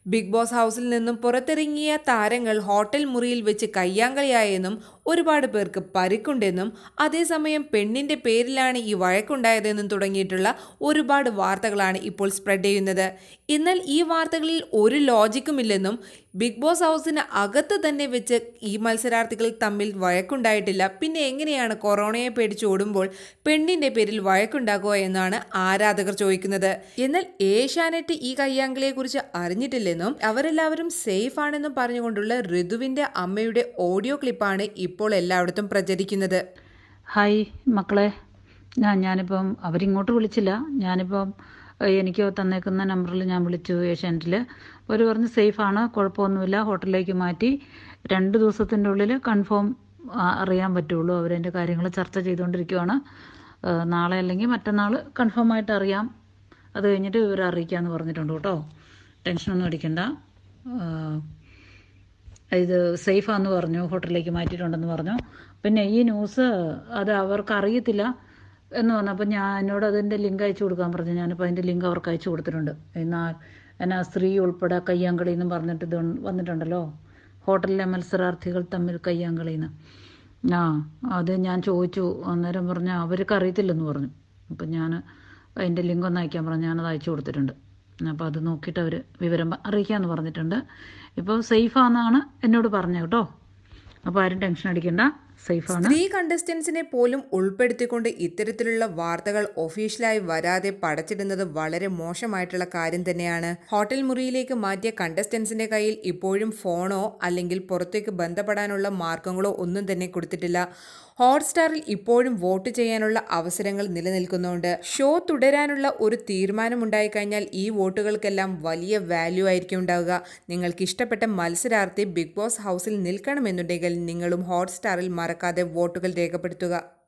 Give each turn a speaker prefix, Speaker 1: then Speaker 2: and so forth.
Speaker 1: big boss ഹൗസിൽ നിന്നും പുറത്തിറങ്ങിയ താരങ്ങൾ ഹോട്ടൽ മുറിയിൽ വെച്ച് കയ്യാങ്കളിയായെന്നും ഒരുപാട് പേർക്ക് പരിക്കുണ്ടെന്നും അതേസമയം പെണ്ണിന്റെ പേരിലാണ് ഈ വഴക്കുണ്ടായതെന്നും തുടങ്ങിയിട്ടുള്ള ഒരുപാട് വാർത്തകളാണ് ഇപ്പോൾ സ്പ്രെഡ് ചെയ്യുന്നത് എന്നാൽ ഈ വാർത്തകളിൽ ഒരു ലോജിക്കുമില്ലെന്നും ബിഗ് ബോസ് ഹൗസിന് അകത്ത് തന്നെ വെച്ച് ഈ മത്സരാർത്ഥികൾ തമ്മിൽ വഴക്കുണ്ടായിട്ടില്ല പിന്നെ എങ്ങനെയാണ് കൊറോണയെ പേടിച്ച് ഓടുമ്പോൾ പെണ്ണിന്റെ പേരിൽ വഴക്കുണ്ടാക്കുക എന്നാണ് ആരാധകർ ചോദിക്കുന്നത് എന്നാൽ ഏഷ്യാനെറ്റ് ഈ കയ്യാങ്കളിയെക്കുറിച്ച് അറിഞ്ഞിട്ടില്ലെന്നും അവരെല്ലാവരും സേഫ് ആണെന്നും പറഞ്ഞുകൊണ്ടുള്ള ഋതുവിന്റെ അമ്മയുടെ ഓഡിയോ ക്ലിപ്പാണ് ഇപ്പോൾ എല്ലായിടത്തും പ്രചരിക്കുന്നത്
Speaker 2: ഹായ് മക്കളെ ഞാൻ ഞാനിപ്പം അവരിങ്ങോട്ട് വിളിച്ചില്ല ഞാനിപ്പം ഏഹ്, എനിക്ക് തന്നേക്കുന്ന നമ്പറിൽ ഞാൻ വിളിച്ചു ഏഷ്യാനെറ്റിൽ അവർ പറഞ്ഞ് സേഫാണ് കുഴപ്പമൊന്നുമില്ല ഹോട്ടലിലേക്ക് മാറ്റി രണ്ട് ദിവസത്തിൻ്റെ ഉള്ളിൽ കൺഫേം അറിയാൻ പറ്റുള്ളൂ അവരതിൻ്റെ കാര്യങ്ങൾ ചർച്ച ചെയ്തുകൊണ്ടിരിക്കുവാണ് ഏഹ്, നാളെ അല്ലെങ്കിൽ മറ്റന്നാൾ കൺഫേം ആയിട്ട് അറിയാം അത് കഴിഞ്ഞിട്ട് ഇവരെ അറിയിക്കാമെന്ന് പറഞ്ഞിട്ടുണ്ട് കേട്ടോ ടെൻഷനൊന്നും അടിക്കണ്ട ഏഹ്, ഇത് സേഫാന്ന് പറഞ്ഞു ഹോട്ടലിലേക്ക് മാറ്റിയിട്ടുണ്ടെന്ന് പറഞ്ഞു പിന്നെ ഈ ന്യൂസ് അത് അവർക്ക് അറിയത്തില്ല എന്ന് പറഞ്ഞപ്പോൾ ഞാൻ എന്നോട് അതിൻ്റെ ലിങ്ക് അയച്ചു കൊടുക്കാൻ പറഞ്ഞു ഞാനിപ്പോൾ അതിൻ്റെ ലിങ്ക് അവർക്ക് അയച്ചു കൊടുത്തിട്ടുണ്ട് എന്നാൽ എന്നാ സ്ത്രീ ഉൾപ്പെടെ കയ്യാങ്കളി എന്നും പറഞ്ഞിട്ട് ഇത് വന്നിട്ടുണ്ടല്ലോ ഹോട്ടലിലെ മത്സരാർത്ഥികൾ തമ്മിൽ കയ്യാങ്കളി എന്ന് ആ അത് ഞാൻ ചോദിച്ചു അന്നേരം പറഞ്ഞാൽ അവർക്ക് അറിയത്തില്ലെന്ന് പറഞ്ഞു അപ്പം ഞാൻ അതിൻ്റെ ലിങ്ക് ഒന്ന് അയക്കാൻ പറഞ്ഞു ഞാനത് അയച്ചു കൊടുത്തിട്ടുണ്ട് അപ്പോൾ അത് നോക്കിയിട്ട് അവർ വിവരം പ- അറിയിക്കാമെന്ന് പറഞ്ഞിട്ടുണ്ട് ഇപ്പോൾ സേഫാണെന്നാണ് എന്നോട് പറഞ്ഞത് കേട്ടോ അപ്പോൾ ആരും ടെൻഷൻ അടിക്കണ്ട സേഫാണ്
Speaker 1: സ്ത്രീ കണ്ടസ്റ്റൻസിനെ പോലും ഉൾപ്പെടുത്തിക്കൊണ്ട് ഇത്തരത്തിലുള്ള വാർത്തകൾ ഒഫീഷ്യലായി വരാതെ പടച്ചിടുന്നത് വളരെ മോശമായിട്ടുള്ള കാര്യം തന്നെയാണ് ഹോട്ടൽ മുറിയിലേക്ക് മാറ്റിയ കണ്ടസ്റ്റൻസിന്റെ കയ്യിൽ ഇപ്പോഴും ഫോണോ അല്ലെങ്കിൽ പുറത്തേക്ക് ബന്ധപ്പെടാനുള്ള മാർഗങ്ങളോ ഒന്നും തന്നെ കൊടുത്തിട്ടില്ല ഹോട്ട്സ്റ്റാറിൽ ഇപ്പോഴും വോട്ട് ചെയ്യാനുള്ള അവസരങ്ങൾ നിലനിൽക്കുന്നുണ്ട് ഷോ തുടരാനുള്ള ഒരു തീരുമാനമുണ്ടായിക്കഴിഞ്ഞാൽ ഈ വോട്ടുകൾക്കെല്ലാം വലിയ വാല്യൂ ആയിരിക്കും ഉണ്ടാവുക നിങ്ങൾക്ക് ഇഷ്ടപ്പെട്ട മത്സരാർത്ഥി ബിഗ് ബോസ് ഹൗസിൽ നിൽക്കണമെന്നുണ്ടെങ്കിൽ നിങ്ങളും ഹോട്ട്സ്റ്റാറിൽ മറക്കാതെ വോട്ടുകൾ രേഖപ്പെടുത്തുക